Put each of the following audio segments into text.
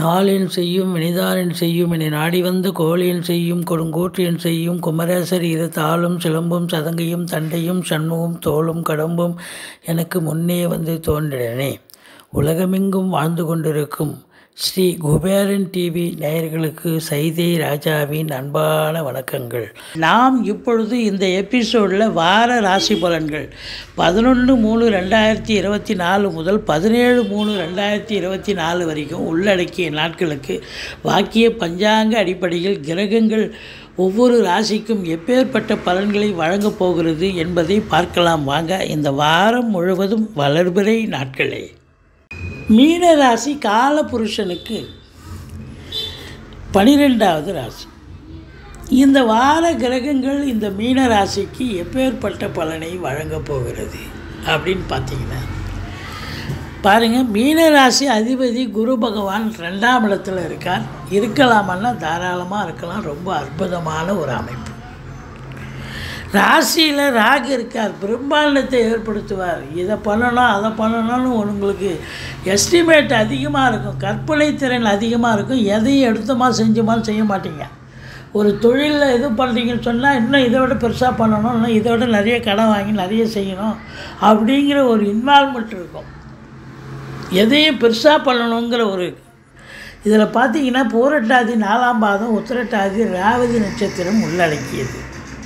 நாளென் செய்யும் வினிதானென் செய்யும் என்னை நாடி வந்த கோலென் செய்யும் கொடுங்கூற்றென் செய்யும் குமரேசர் இரு தாளும் சிலம்பும் சதங்கையும் தண்டையும் சண்முகம் தோளும் கடம்பும் எனக்கு முன்னே வந்து தோன்றினே உலகமெங்கும் வாழ்ந்து கொண்டிருக்கும் ஸ்ரீ குபேரன் டிவி நேயர்களுக்கு சைதை ராஜாவின் அன்பான வணக்கங்கள் நாம் இப்பொழுது இந்த எபிசோடில் வார ராசி பலன்கள் பதினொன்று மூணு ரெண்டாயிரத்தி இருபத்தி நாலு முதல் பதினேழு மூணு ரெண்டாயிரத்தி இருபத்தி நாலு வரைக்கும் உள்ளடக்கிய நாட்களுக்கு வாக்கிய பஞ்சாங்க அடிப்படையில் கிரகங்கள் ஒவ்வொரு ராசிக்கும் எப்பேற்பட்ட பலன்களை வழங்கப் போகிறது என்பதை பார்க்கலாம் வாங்க இந்த வாரம் முழுவதும் வளர்பிறை நாட்களே மீன ராசி காலபுருஷனுக்கு பனிரெண்டாவது ராசி இந்த வார கிரகங்கள் இந்த மீன ராசிக்கு எப்பேற்பட்ட பலனை வழங்கப் போகிறது அப்படின்னு பார்த்தீங்கன்னா பாருங்கள் மீன ராசி அதிபதி குரு பகவான் ரெண்டாம் இடத்துல இருக்கார் இருக்கலாமன்னா தாராளமாக இருக்கலாம் ரொம்ப அற்புதமான ஒரு அமைப்பு ராசியில் ராகு இருக்கார் பிரம்மாண்டத்தை ஏற்படுத்துவார் இதை பண்ணணும் அதை பண்ணணும்னு உங்களுக்கு எஸ்டிமேட் அதிகமாக இருக்கும் கற்பனை திறன் அதிகமாக இருக்கும் எதையும் எடுத்தோமா செஞ்சோமான்னு செய்ய மாட்டீங்க ஒரு தொழிலில் இது பண்ணுறீங்கன்னு சொன்னால் இன்னும் இதை விட பெருசாக பண்ணணும் இன்னும் இதை விட நிறைய கடன் வாங்கி நிறைய செய்யணும் அப்படிங்கிற ஒரு இன்வால்மெண்ட் இருக்கும் எதையும் பெருசாக பண்ணணுங்கிற ஒரு இதில் பார்த்தீங்கன்னா பூரட்டாதி நாலாம் பாதம் உத்திரட்டாதி ராவதி நட்சத்திரம் உள்ளடக்கியது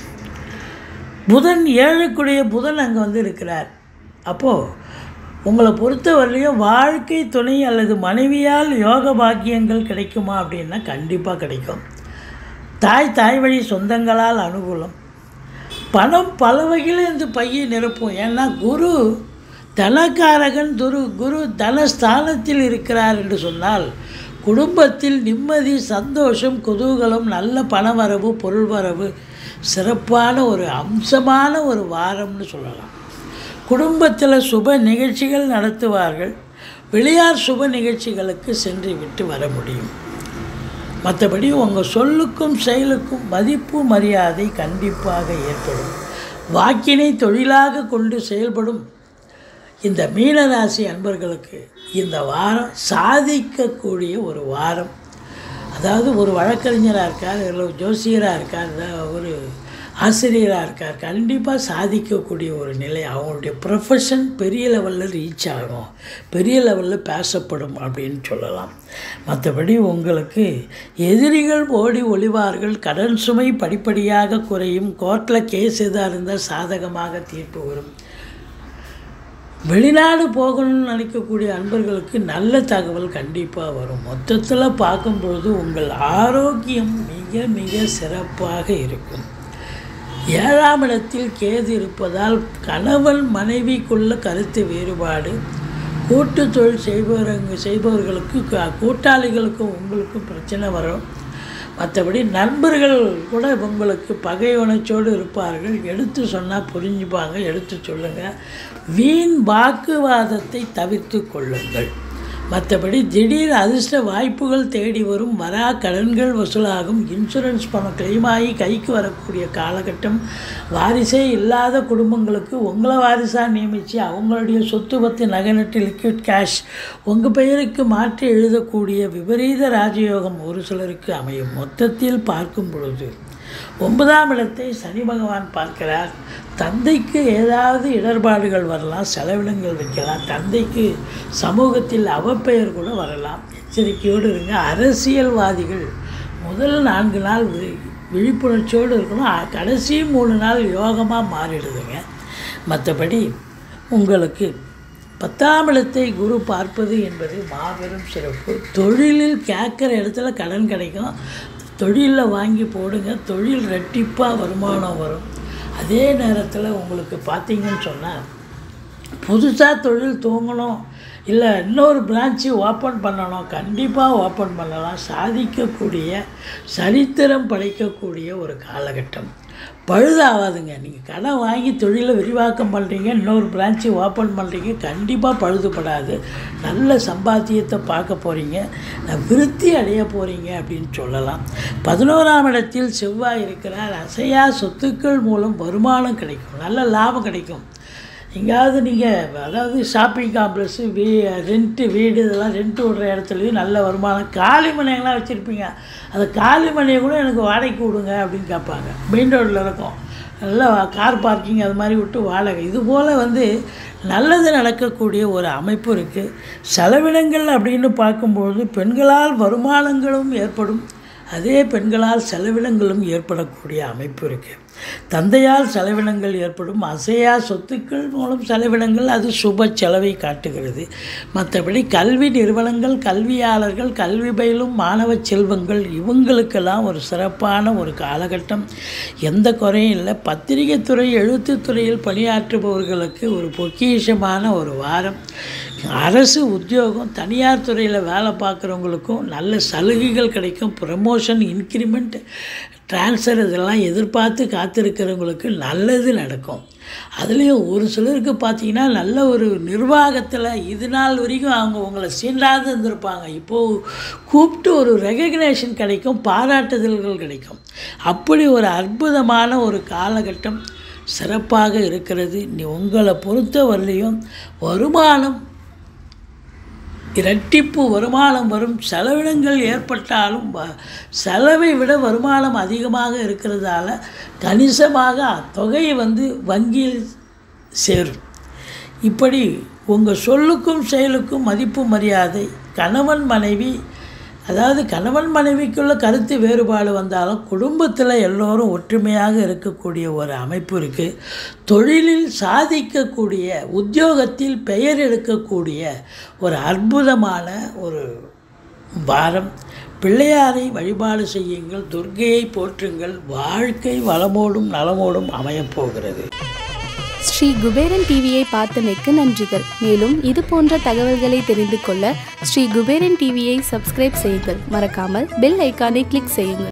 புதன் ஏழுக்குடைய புதன் அங்கே வந்து இருக்கிறார் அப்போது உங்களை பொறுத்தவரையிலையும் வாழ்க்கை துணை அல்லது மனைவியால் யோக பாக்கியங்கள் கிடைக்குமா அப்படின்னா கண்டிப்பாக கிடைக்கும் தாய் தாய் வழி சொந்தங்களால் அனுகூலம் பணம் பல வகையில் இந்த பையை நிரப்பும் ஏன்னா குரு தனக்காரகன் துரு குரு தனஸ்தானத்தில் இருக்கிறார் என்று சொன்னால் குடும்பத்தில் நிம்மதி சந்தோஷம் குதூகலம் நல்ல பணவரவு பொருள் வரவு சிறப்பான ஒரு அம்சமான ஒரு வாரம்னு சொல்லலாம் குடும்பத்தில் சுப நிகழ்ச்சிகள் நடத்துவார்கள் வெளியார் சுப நிகழ்ச்சிகளுக்கு சென்று விட்டு வர முடியும் மற்றபடி உங்கள் சொல்லுக்கும் செயலுக்கும் மதிப்பு மரியாதை கண்டிப்பாக ஏற்படும் வாக்கினை தொழிலாக கொண்டு செயல்படும் இந்த மீனராசி அன்பர்களுக்கு இந்த வாரம் சாதிக்கக்கூடிய ஒரு வாரம் அதாவது ஒரு வழக்கறிஞராக இருக்கார் இல்லை ஜோசியராக இருக்கார் ஒரு ஆசிரியராக இருக்கார் கண்டிப்பாக சாதிக்கக்கூடிய ஒரு நிலை அவங்களுடைய ப்ரொஃபஷன் பெரிய லெவலில் ரீச் ஆகும் பெரிய லெவலில் பேசப்படும் அப்படின்னு சொல்லலாம் மற்றபடி உங்களுக்கு எதிரிகள் ஓடி ஒளிவார்கள் கடன் சுமை படிப்படியாக குறையும் கோர்ட்டில் கேஸ் எதாக இருந்தால் சாதகமாக தீர்ப்பு வரும் வெளிநாடு போகணும்னு நினைக்கக்கூடிய அன்பர்களுக்கு நல்ல தகவல் கண்டிப்பாக வரும் மொத்தத்தில் பார்க்கும்பொழுது உங்கள் ஆரோக்கியம் மிக மிக சிறப்பாக இருக்கும் ஏழாம் இடத்தில் கேது இருப்பதால் கணவன் மனைவிக்குள்ள கருத்து வேறுபாடு கூட்டு தொழில் செய்பவரங்க செய்பவர்களுக்கு கூட்டாளிகளுக்கும் உங்களுக்கும் பிரச்சனை வரும் மற்றபடி நண்பர்கள் கூட உங்களுக்கு பகை உணர்ச்சியோடு இருப்பார்கள் எடுத்து சொன்னால் புரிஞ்சுப்பாங்க எடுத்து சொல்லுங்கள் வீண் வாக்குவாதத்தை தவிர்த்து கொள்ளுங்கள் மற்றபடி திடீர் அதிர்ஷ்ட வாய்ப்புகள் தேடி வரும் வரா கடன்கள் வசூலாகும் இன்சூரன்ஸ் பணம் கிளைமாகி கைக்கு வரக்கூடிய காலகட்டம் வாரிசே இல்லாத குடும்பங்களுக்கு உங்களை வாரிசாக நியமித்து அவங்களுடைய சொத்து பத்து நகை லிக்விட் கேஷ் உங்கள் பெயருக்கு மாற்றி எழுதக்கூடிய விபரீத ராஜயோகம் ஒரு சிலருக்கு அமையும் மொத்தத்தில் பார்க்கும் பொழுது ஒன்பதாம் இடத்தை சனி பகவான் பார்க்கிறார் தந்தைக்கு ஏதாவது இடர்பாடுகள் வரலாம் செலவினங்கள் வைக்கலாம் தந்தைக்கு சமூகத்தில் அவப்பெயர் கூட வரலாம் எச்சரிக்கையோடு இருங்க அரசியல்வாதிகள் முதல் நான்கு நாள் விழிப்புணர்ச்சியோடு இருக்கணும் கடைசி மூணு நாள் யோகமாக மாறிடுதுங்க மற்றபடி உங்களுக்கு பத்தாம் இடத்தை குரு பார்ப்பது என்பது மாபெரும் சிறப்பு தொழிலில் கேட்குற இடத்துல கடன் கிடைக்கும் தொழிலில் வாங்கி போடுங்க தொழில் ரெட்டிப்பாக வருமானம் வரும் அதே நேரத்தில் உங்களுக்கு பார்த்தீங்கன்னு சொன்னால் புதுசாக தொழில் தூங்கணும் இல்லை இன்னொரு பிரான்ச்சு ஓப்பன் பண்ணணும் கண்டிப்பாக ஓப்பன் பண்ணலாம் சாதிக்கக்கூடிய சரித்திரம் படைக்கக்கூடிய ஒரு காலகட்டம் பழுதாகாதுங்க நீங்கள் கடன் வாங்கி தொழிலை விரிவாக்கம் பண்ணுறீங்க இன்னொரு பிரான்ச்சு ஓப்பன் பண்ணுறீங்க கண்டிப்பாக பழுதுபடாது நல்ல சம்பாத்தியத்தை பார்க்க போகிறீங்க நான் விருத்தி அடைய போகிறீங்க அப்படின்னு சொல்லலாம் பதினோராம் இடத்தில் செவ்வாய் இருக்கிறார் அசையா சொத்துக்கள் மூலம் வருமானம் கிடைக்கும் நல்ல லாபம் கிடைக்கும் எங்கேயாவது நீங்கள் அதாவது ஷாப்பிங் காம்ப்ளெக்ஸு வீ ரெண்ட்டு வீடு இதெல்லாம் ரெண்ட்டு விடுற இடத்துலையும் நல்ல வருமானம் காலி மனையெல்லாம் வச்சுருப்பீங்க அந்த காலி மனையை கூட எனக்கு வாடகைக்கு விடுங்க அப்படின்னு கேட்பாங்க மெயின் ரோட்டில் இருக்கும் நல்லா கார் பார்க்கிங் அது மாதிரி விட்டு வாடகை இது போல் வந்து நல்லது நடக்கக்கூடிய ஒரு அமைப்பு இருக்குது செலவினங்கள் அப்படின்னு பார்க்கும்பொழுது பெண்களால் வருமானங்களும் ஏற்படும் அதே பெண்களால் செலவினங்களும் ஏற்படக்கூடிய அமைப்பு இருக்குது தந்தையால் செலவினங்கள் ஏற்படும் அசையா சொத்துக்கள் மூலம் செலவினங்கள் அது சுப செலவை காட்டுகிறது மற்றபடி கல்வி நிறுவனங்கள் கல்வியாளர்கள் கல்வி பயிலும் மாணவ செல்வங்கள் இவங்களுக்கெல்லாம் ஒரு சிறப்பான ஒரு காலகட்டம் எந்த குறையும் இல்லை பத்திரிகை துறை எழுத்துத் துறையில் பணியாற்றுபவர்களுக்கு ஒரு பொக்கிஷமான ஒரு வாரம் அரசு உத்தியோகம் தனியார் துறையில் வேலை பார்க்குறவங்களுக்கும் நல்ல சலுகைகள் கிடைக்கும் ப்ரமோஷன் இன்க்ரிமெண்ட் ட்ரான்ஸ்ஃபர் இதெல்லாம் எதிர்பார்த்து காத்திருக்கிறவங்களுக்கு நல்லது நடக்கும் அதுலேயும் ஒரு சிலருக்கு பார்த்தீங்கன்னா நல்ல ஒரு நிர்வாகத்தில் இது நாள் வரைக்கும் அவங்க உங்களை சீண்டாது இருந்திருப்பாங்க இப்போது கூப்பிட்டு ஒரு ரெகக்னேஷன் கிடைக்கும் பாராட்டுதல்கள் கிடைக்கும் அப்படி ஒரு அற்புதமான ஒரு காலகட்டம் சிறப்பாக இருக்கிறது நீ உங்களை பொறுத்தவரையிலையும் வருமானம் இரட்டிப்பு வருமானம் வரும் செலவினங்கள் ஏற்பட்டாலும் வ- செலவை விட வருமானம் அதிகமாக இருக்கிறதால கணிசமாக அத்தொகை வந்து வங்கியில் சேரும் இப்படி உங்கள் சொல்லுக்கும் செயலுக்கும் மதிப்பு மரியாதை கணவன் மனைவி அதாவது கணவன் மனைவிக்குள்ள கருத்து வேறுபாடு வந்தாலும் குடும்பத்தில் எல்லோரும் ஒற்றுமையாக இருக்கக்கூடிய ஒரு அமைப்பு இருக்குது தொழிலில் சாதிக்கக்கூடிய உத்தியோகத்தில் பெயர் எடுக்கக்கூடிய ஒரு அற்புதமான ஒரு வாரம் பிள்ளையாரை வழிபாடு செய்யுங்கள் துர்க்கையை போற்றுங்கள் வாழ்க்கை வளமோடும் நலமோடும் அமையப் போகிறது ஸ்ரீ குபேரன் டிவியை பார்த்தமைக்கு நன்றிகள் மேலும் இது போன்ற தகவல்களை தெரிந்து கொள்ள ஸ்ரீ குபேரன் டிவியை சப்ஸ்கிரைப் செய்யுங்கள் மறக்காமல் பெல் ஐக்கானை கிளிக் செய்யுங்கள்